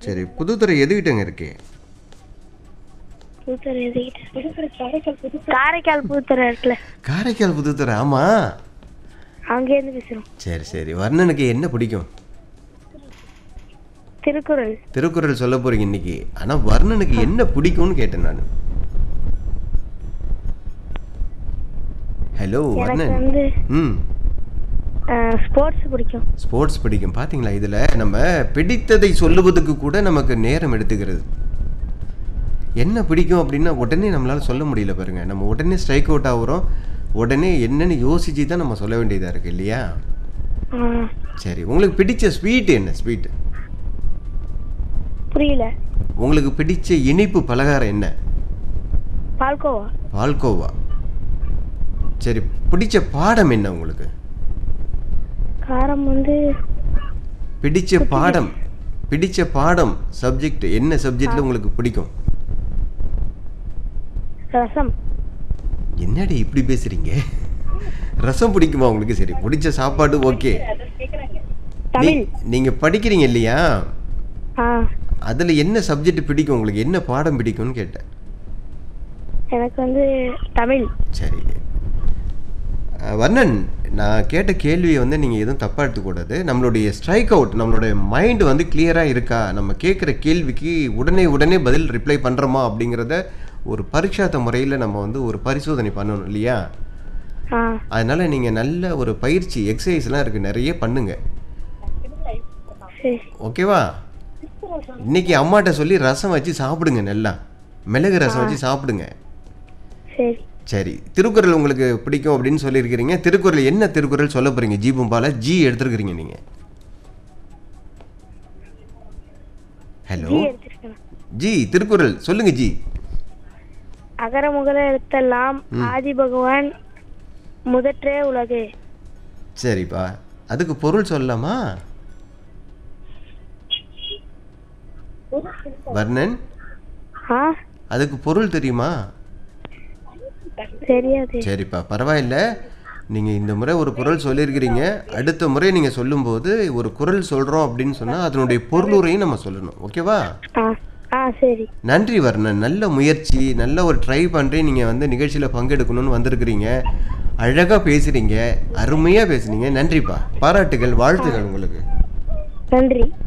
சரி புதுத்துறை எதுகிட்டங்க இருக்கு புதுத்துறை எதுக்கிட்ட காரைக்கால் புதுத்துறை இருக்குல்ல காரைக்கால் புதுத்துறை ஆமா அங்கேருந்து பேசுகிறோம் சரி சரி வர்ணனுக்கு என்ன பிடிக்கும் திருக்குறள் திருக்குறள் சொல்ல போறீங்க இன்னைக்கு ஆனா வர்ணனுக்கு என்ன பிடிக்கும்னு கேட்டேன் நான் ஹலோ எனக்கு வர்ணன் வந்து ம் ஸ்போர்ட்ஸ் பிடிக்கும் ஸ்போர்ட்ஸ் பிடிக்கும் பாத்தீங்களா இதுல நம்ம பிடித்ததை சொல்லுவதுக்கு கூட நமக்கு நேரம் எடுத்துக்கிறது என்ன பிடிக்கும் அப்படின்னா உடனே நம்மளால சொல்ல முடியல பாருங்க நம்ம உடனே ஸ்ட்ரைக் அவுட் ஆகுறோம் உடனே என்னன்னு யோசிச்சு தான் நம்ம சொல்ல வேண்டியதா இருக்கு இல்லையா ஆ, சரி உங்களுக்கு பிடிச்ச ஸ்வீட் என்ன ஸ்வீட் புரியல உங்களுக்கு பிடிச்ச இனிப்பு பலகாரம் என்ன பால்கோவா பால்கோவா சரி பிடிச்ச பாடம் என்ன உங்களுக்கு காரம் வந்து பிடிச்ச பாடம் பிடிச்ச பாடம் சப்ஜெக்ட் என்ன சப்ஜெக்ட்ல உங்களுக்கு பிடிக்கும் ரசம் என்னடி இப்படி பேசுறீங்க ரசம் பிடிக்குமா உங்களுக்கு சரி பிடிச்ச சாப்பாடு ஓகே தமிழ் நீங்க படிக்கிறீங்க இல்லையா ஆ அதுல என்ன சப்ஜெக்ட் பிடிக்கும் உங்களுக்கு என்ன பாடம் பிடிக்கும்னு கேட்டேன் எனக்கு வந்து தமிழ் சரி அஹ், வர்ணன் நான் கேட்ட கேள்வியை வந்து நீங்கள் எதுவும் தப்பாக எடுத்துக்கூடாது நம்மளுடைய ஸ்ட்ரைக் அவுட் நம்மளுடைய மைண்டு வந்து கிளியராக இருக்கா நம்ம கேட்குற கேள்விக்கு உடனே உடனே பதில் ரிப்ளை பண்ணுறோமா அப்படிங்கிறத ஒரு பரீட்சாத்த முறையில் நம்ம வந்து ஒரு பரிசோதனை பண்ணணும் இல்லையா ஆ அதனால் நீங்கள் நல்ல ஒரு பயிற்சி எக்ஸசைஸ்லாம் இருக்குது நிறைய பண்ணுங்க சரி ஓகேவா இன்னைக்கு அம்மாட்ட சொல்லி ரசம் வச்சு சாப்பிடுங்க நல்லா மிளகு ரசம் வச்சு சாப்பிடுங்க சரி சரி திருக்குறள் உங்களுக்கு பிடிக்கும் அப்படின்னு சொல்லியிருக்கிறீங்க திருக்குறள் என்ன திருக்குறள் சொல்ல போறீங்க ஜி பூம்பால ஜி எடுத்துருக்கிறீங்க நீங்க ஹலோ ஜி எடுத்திருக்கேன் ஜி திருக்குறள் சொல்லுங்க ஜி அகர முகல எழுத்தெல்லாம் ஆதி பகவான் முதற்றே உலகு சரிப்பா அதுக்கு பொருள் சொல்லலாமா வர்ணன் ஆ அதுக்கு பொருள் தெரியுமா தெரியாது சரிப்பா பரவாயில்ல நீங்கள் இந்த முறை ஒரு குரல் சொல்லியிருக்கிறீங்க அடுத்த முறை நீங்கள் சொல்லும்போது ஒரு குரல் சொல்கிறோம் அப்படின்னு சொன்னால் அதனுடைய பொருளுரையும் நம்ம சொல்லணும் ஓகேவா ஆ ஆ சரி நன்றி வர்ணன் நல்ல முயற்சி நல்ல ஒரு ட்ரை பண்ணுறேன் நீங்கள் வந்து நிகழ்ச்சியில் பங்கெடுக்கணும்னு வந்திருக்கிறீங்க அழகாக பேசுகிறீங்க அருமையாக பேசுனீங்க நன்றிப்பா பாராட்டுகள் வாழ்த்துக்கள் உங்களுக்கு நன்றி